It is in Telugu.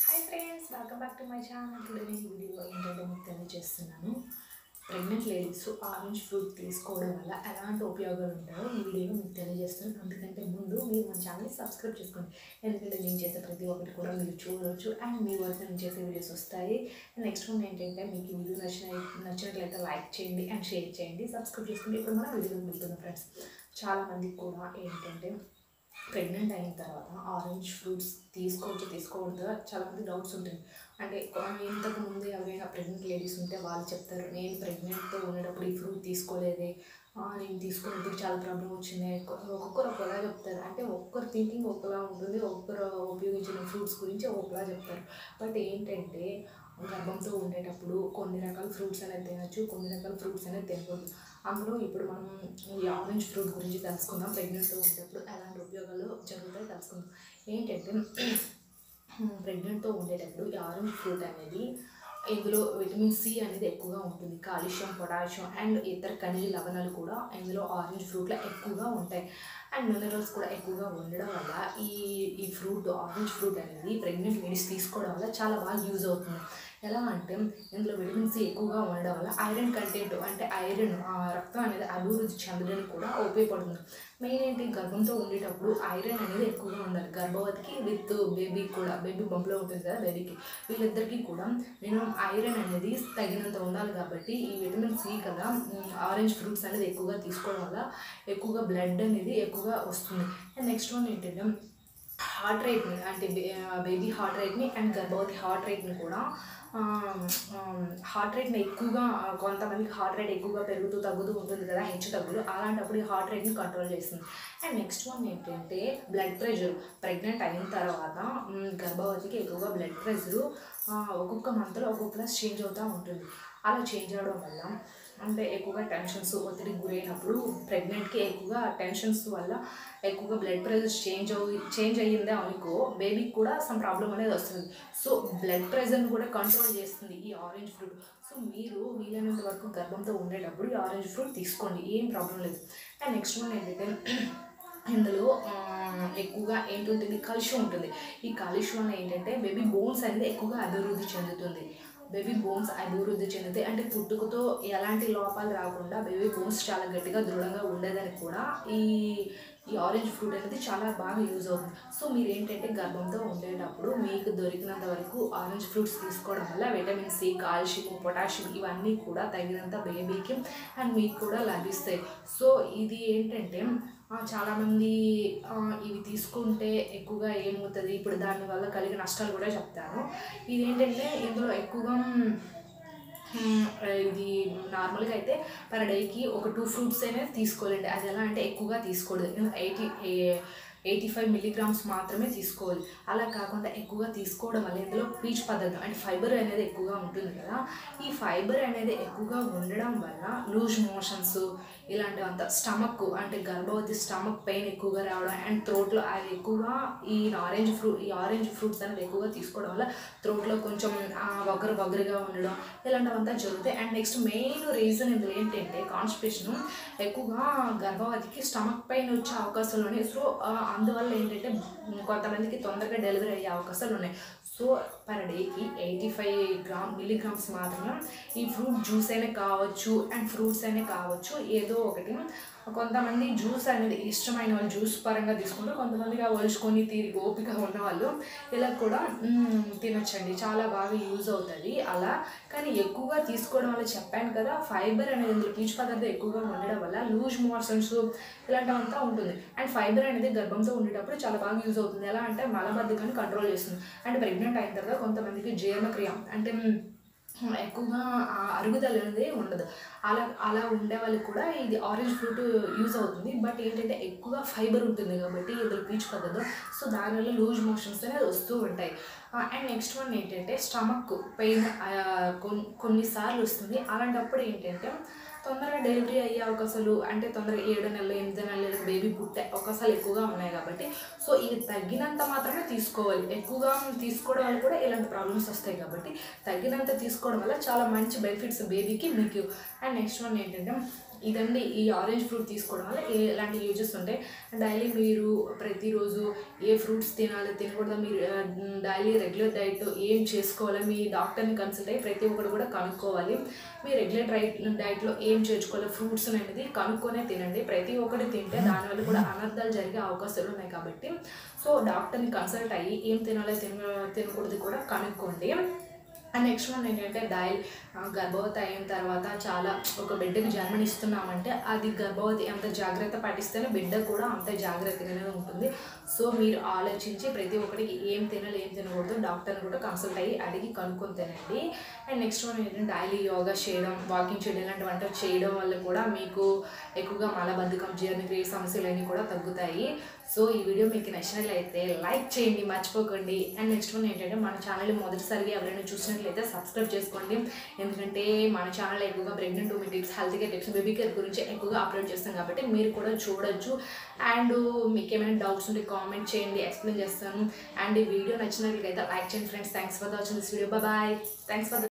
hi friends welcome back to my channel today నేను ఈ వీడియో ఏంటంటే మీకు తెలియజేస్తున్నాను ప్రెగ్నెంట్ లేడీస్ ఆరెంజ్ ఫ్రూట్ తీసుకోవడం వల్ల ఎలాంటి ఉపయోగాలు ఉంటాయో ఈ వీడియోలో మీకు తెలియజేస్తున్నాను అందుకంటే ముందు మీరు మన ఛానల్ని సబ్స్క్రైబ్ చేసుకోండి ఎందుకంటే నేను చేసే ప్రతి ఒక్కటి కూడా మీరు చూడవచ్చు అండ్ మీ వరకు నేను చేసే వీడియోస్ వస్తాయి అండ్ నెక్స్ట్ వన్ ఏంటంటే మీకు ఈ వీడియో నచ్చిన నచ్చినట్లయితే లైక్ చేయండి అండ్ షేర్ చేయండి సబ్స్క్రైబ్ చేసుకోండి ఇప్పుడు మనం వీడియోకి వెళ్తున్నాం ఫ్రెండ్స్ చాలామందికి కూడా ఏంటంటే ప్రెగ్నెంట్ అయిన తర్వాత ఆరెంజ్ ఫ్రూట్స్ తీసుకోవచ్చు తీసుకోవద్దు చాలామంది డౌట్స్ ఉంటాయి అంటే కొ- ఇంతకు ముందు ఎవరైనా ప్రెగ్నెంట్ లేడీస్ ఉంటే వాళ్ళు చెప్తారు నేను ప్రెగ్నెంట్తో ఉండేటప్పుడు ఈ ఫ్రూట్ తీసుకోలేదే ఆ, నేను తీసుకున్నప్పుడు చాలా ప్రాబ్లం వచ్చింది కొ- ఒక్కొక్కరు ఒకలా చెప్తారు అంటే ఒక్కరు థింకింగ్ ఒకలా ఉంటుంది ఒక్కరు ఉపయోగించిన ఫ్రూట్స్ గురించి ఒకలా చెప్తారు బట్ ఏంటంటే గర్భంతో ఉండేటప్పుడు కొన్ని రకాల ఫ్రూట్స్ అనేది తినచ్చు కొన్ని రకాల ఫ్రూట్స్ అనేది తినకూడదు అందులో ఇప్పుడు మనం ఈ ఆరెంజ్ ఫ్రూట్ గురించి తెలుసుకుందాం ప్రెగ్నెంట్తో ఉండేటప్పుడు ఎలాంటి ఉపయోగాలు జరుగుతాయో తెలుసుకుందాం ఏంటంటే ప్రెగ్నెంట్తో ఉండేటప్పుడు ఈ ఆరెంజ్ ఫ్రూట్ అనేది ఇందులో విటమిన్ సి అనేది ఎక్కువగా ఉంటుంది కాల్షియం పొటాషియం అండ్ ఇతర ఖనిజ లవణాలు కూడా ఇందులో ఆరెంజ్ ఫ్రూట్లో ఎక్కువగా ఉంటాయి అండ్ మినరల్స్ కూడా ఎక్కువగా ఉండడం వల్ల ఈ ఈ ఫ్రూట్ ఆరెంజ్ ఫ్రూట్ అనేది ప్రెగ్నెంట్ లేడీస్ తీసుకోవడం వల్ల చాలా బాగా యూజ్ అవుతుంది ఎలా అంటే ఇందులో విటమిన్ సి ఎక్కువగా ఉండడం వల్ల ఐరన్ కంటెంట్ అంటే ఐరన్ రక్తం అనేది అభివృద్ధి చెందడానికి కూడా ఉపయోగపడుతుంది మెయిన్ ఏంటి గర్భంతో ఉండేటప్పుడు ఐరన్ అనేది ఎక్కువగా ఉండాలి గర్భవతికి విత్ బేబీ కూడా బేబీ బంప్లో ఉంటుంది కదా బేబీకి వీళ్ళిద్దరికీ కూడా మినిమం ఐరన్ అనేది తగినంత ఉండాలి కాబట్టి ఈ విటమిన్ సి కదా ఆరెంజ్ ఫ్రూట్స్ అనేది ఎక్కువగా తీసుకోవడం వల్ల ఎక్కువగా బ్లడ్ అనేది ఎక్కువగా వస్తుంది అండ్ నెక్స్ట్ వన్ ఏంటంటే హార్ట్ రేట్ని అంటే బేబీ హార్ట్ రేట్ని అండ్ గర్భవతి హార్ట్ రేట్ని కూడా హార్ట్ రేట్ని ఎక్కువగా ఆ, కొంతమందికి హార్ట్ రేట్ ఎక్కువగా పెరుగుతూ తగ్గుతూ ఉంటుంది కదా హెచ్చు తగ్గులు అలాంటప్పుడు ఈ హార్ట్ రేట్ని కంట్రోల్ చేస్తుంది అండ్ నెక్స్ట్ వన్ ఏంటంటే బ్లడ్ ప్రెషర్ ప్రెగ్నెంట్ అయిన తర్వాత మ్, గర్భవతికి ఎక్కువగా బ్లడ్ ప్రెషర్ ఒక్కొక్క మంత్లో ఒక్కొక్కలా చేంజ్ అవుతూ ఉంటుంది అలా చేంజ్ అవడం వల్ల అంటే ఎక్కువగా టెన్షన్స్ ఒత్తిడికి గురైనప్పుడు ప్రెగ్నెంట్కి ఎక్కువగా టెన్షన్స్ వల్ల ఎక్కువగా బ్లడ్ ప్రెషర్ చేంజ్ అయ్యి చేంజ్ అయ్యిందే అనుకో బేబీకి కూడా సమ్ ప్రాబ్లం అనేది వస్తుంది సో బ్లడ్ ప్రెషర్ని కూడా కంట్రోల్ చేస్తుంది ఈ ఆరెంజ్ ఫ్రూట్ సో మీరు వీలైనంత వరకు గర్భంతో ఉండేటప్పుడు ఈ ఆరెంజ్ ఫ్రూట్ తీసుకోండి ఏం ప్రాబ్లం లేదు అండ్ నెక్స్ట్ వన్ ఏంటంటే ఇందులో ఆ, ఎక్కువగా ఏంటుంటుంది కాల్షియం ఉంటుంది ఈ కాల్షియం వల్ల ఏంటంటే బేబీ బోన్స్ అనేది ఎక్కువగా అభివృద్ధి చెందుతుంది బేబీ బోన్స్ అభివృద్ధి చెందితే అంటే పుట్టుకతో ఎలాంటి లోపాలు రాకుండా బేబీ బోన్స్ చాలా గట్టిగా దృఢంగా ఉండేదని కూడా ఈ ఈ ఆరెంజ్ ఫ్రూట్ అనేది చాలా బాగా యూజ్ అవుతుంది సో మీరు ఏంటంటే గర్భంతో ఉండేటప్పుడు మీకు దొరికినంత వరకు ఆరెంజ్ ఫ్రూట్స్ తీసుకోవడం వల్ల విటమిన్ సి కాల్షియం పొటాషియం ఇవన్నీ కూడా తగినంత బేబీకి అండ్ మీకు కూడా లభిస్తాయి సో ఇది ఏంటంటే ఆ, చాలామంది ఆ, ఇవి తీసుకుంటే ఎక్కువగా ఏమవుతుంది ఇప్పుడు దానివల్ల కలిగే నష్టాలు కూడా చెప్తాను ఇదేంటంటే ఇందులో ఎక్కువగా మ్, ఇది నార్మల్గా అయితే పర్ డేకి ఒక టూ ఫ్రూట్స్ అనేది తీసుకోవాలండి అది ఎలా అంటే ఎక్కువగా తీసుకోకూడదు ఎయిటీ ఎయిటీ ఫైవ్ మిల్లీగ్రామ్స్ మాత్రమే తీసుకోవాలి అలా కాకుండా ఎక్కువగా తీసుకోవడం వల్ల ఇందులో పీచ్ పదార్థం అంటే ఫైబర్ అనేది ఎక్కువగా ఉంటుంది కదా ఈ ఫైబర్ అనేది ఎక్కువగా ఉండడం వల్ల లూజ్ మోషన్స్ ఇలాంటివంతా స్టమక్ అంటే గర్భవతి స్టమక్ పెయిన్ ఎక్కువగా రావడం అండ్ థ్రోట్లో అది ఎక్కువగా ఈ ఆరెంజ్ ఫ్రూట్ ఈ ఆరెంజ్ ఫ్రూట్స్ అనేది ఎక్కువగా తీసుకోవడం వల్ల థ్రోట్లో కొంచెం ఆ, వగరు వగరుగా ఉండడం ఇలాంటివంతా జరుగుతాయి అండ్ నెక్స్ట్ మెయిన్ రీజన్ ఇందులో ఏంటంటే కాన్స్టిపేషన్ ఎక్కువగా గర్భవతికి స్టమక్ పెయిన్ వచ్చే అవకాశాలు ఉన్నాయి సో ఆ, అందువల్ల ఏంటంటే కొంతమందికి తొందరగా డెలివరీ అయ్యే అవకాశాలు ఉన్నాయి సో పర్ డేకి ఎయిటీ ఫైవ్ గ్రామ్ మిల్లీగ్రామ్స్ మాత్రమే ఈ ఫ్రూట్ జ్యూస్ అయినా కావచ్చు అండ్ ఫ్రూట్స్ అయినా కావచ్చు ఏదో ఒకటి కొంతమంది జ్యూస్ అనేది ఇష్టమైన వాళ్ళు జ్యూస్ పరంగా తీసుకుంటారు కొంతమందిగా ఒలుచుకొని తీరి ఓపిక ఉన్న వాళ్ళు ఇలా కూడా మ్, తినొచ్చండి చాలా బాగా యూజ్ అవుతుంది అలా కానీ ఎక్కువగా తీసుకోవడం వల్ల చెప్పాను కదా ఫైబర్ అనేది ఇందులో పీచు పదార్థం ఎక్కువగా ఉండడం వల్ల లూజ్ మోషన్స్ ఇలాంటివంతా ఉంటుంది అండ్ ఫైబర్ అనేది గర్భంతో ఉండేటప్పుడు చాలా బాగా యూజ్ అవుతుంది ఎలా అంటే మలబద్ధకాన్ని కంట్రోల్ చేస్తుంది అండ్ ప్రెగ్నెంట్ అయిన తర్వాత కొంతమందికి జీర్ణక్రియ అంటే మ్, ఎక్కువగా ఆ అరుగుదల అనేది ఉండదు అలా అలా ఉండే వాళ్ళకి కూడా ఇది ఆరెంజ్ ఫ్రూట్ యూజ్ అవుతుంది బట్ ఏంటంటే ఎక్కువగా ఫైబర్ ఉంటుంది కాబట్టి ఇందులో పీచు పద్ధతి సో దానివల్ల లూజ్ మోషన్స్ అనేది వస్తూ ఉంటాయి అండ్ నెక్స్ట్ వన్ ఏంటంటే స్టమక్ పెయిన్ కొన్ని కొన్నిసార్లు వస్తుంది అలాంటప్పుడు ఏంటంటే తొందరగా డెలివరీ అయ్యే అవకాశాలు అంటే తొందరగా ఏడు నెలలు ఎనిమిది నెలలు బేబీ పుట్టే అవకాశాలు ఎక్కువగా ఉన్నాయి కాబట్టి సో ఇది తగ్గినంత మాత్రమే తీసుకోవాలి ఎక్కువగా తీసుకోవడం వల్ల కూడా ఇలాంటి ప్రాబ్లమ్స్ వస్తాయి కాబట్టి తగ్గినంత తీసుకోవడం వల్ల చాలా మంచి బెనిఫిట్స్ బేబీకి మీకు అండ్ నెక్స్ట్ వన్ ఏంటంటే ఇదండి ఈ ఆరెంజ్ ఫ్రూట్ తీసుకోవడం వల్ల ఏ ఎలాంటి యూజెస్ ఉంటాయి డైలీ మీరు ప్రతిరోజు ఏ ఫ్రూట్స్ తినాలి తినకూడదు మీరు డైలీ రెగ్యులర్ డైట్ ఏం చేసుకోవాలి మీ డాక్టర్ని కన్సల్ట్ అయ్యి ప్రతి ఒక్కరు కూడా కనుక్కోవాలి మీ రెగ్యులర్ డైట్ డైట్లో ఏం చేర్చుకోవాలి ఫ్రూట్స్ అనేది కనుక్కొనే తినండి ప్రతి ఒక్కటి తింటే దానివల్ల కూడా అనర్థాలు జరిగే అవకాశాలు ఉన్నాయి కాబట్టి సో డాక్టర్ని కన్సల్ట్ అయ్యి ఏం తినాలో తిన తినకూడదు కూడా కనుక్కోండి అండ్ నెక్స్ట్ వన్ ఏంటంటే డైల్ గర్భవతి అయిన తర్వాత చాలా ఒక బిడ్డకి జన్మనిస్తున్నామంటే అది గర్భవతి ఎంత జాగ్రత్త పాటిస్తేనే బిడ్డ కూడా అంత జాగ్రత్తగానే ఉంటుంది సో మీరు ఆలోచించి ప్రతి ఒక్కరికి ఏం తినాలి ఏం తినకూడదు డాక్టర్ని కూడా కన్సల్ట్ అయ్యి అడిగి కనుక్కొని తినండి అండ్ నెక్స్ట్ వన్ ఏంటంటే డైలీ యోగా చేయడం వాకింగ్ చేయడం ఇలాంటివంటి చేయడం వల్ల కూడా మీకు ఎక్కువగా మలబద్ధకం జీర్ణక్రియ సమస్యలు అన్నీ కూడా తగ్గుతాయి సో ఈ వీడియో మీకు నచ్చినట్లయితే లైక్ చేయండి మర్చిపోకండి అండ్ నెక్స్ట్ వన్ ఏంటంటే మన ఛానల్ మొదటిసారిగా ఎవరైనా చూసినట్లయితే సబ్స్క్రైబ్ చేసుకోండి ఎందుకంటే మన ఛానల్ ఎక్కువగా pregnant women tips health care tips baby care గురించి ఎక్కువగా అప్లోడ్ చేస్తాం కాబట్టి మీరు కూడా చూడొచ్చు అండ్ మీకు ఏమైనా డౌట్స్ ఉంటే కామెంట్ చేయండి ఎక్స్ప్లెయిన్ చేస్తాను అండ్ ఈ వీడియో నచ్చినట్లయితే లైక్ చేయండి friends thanks for watching this video bye thanks for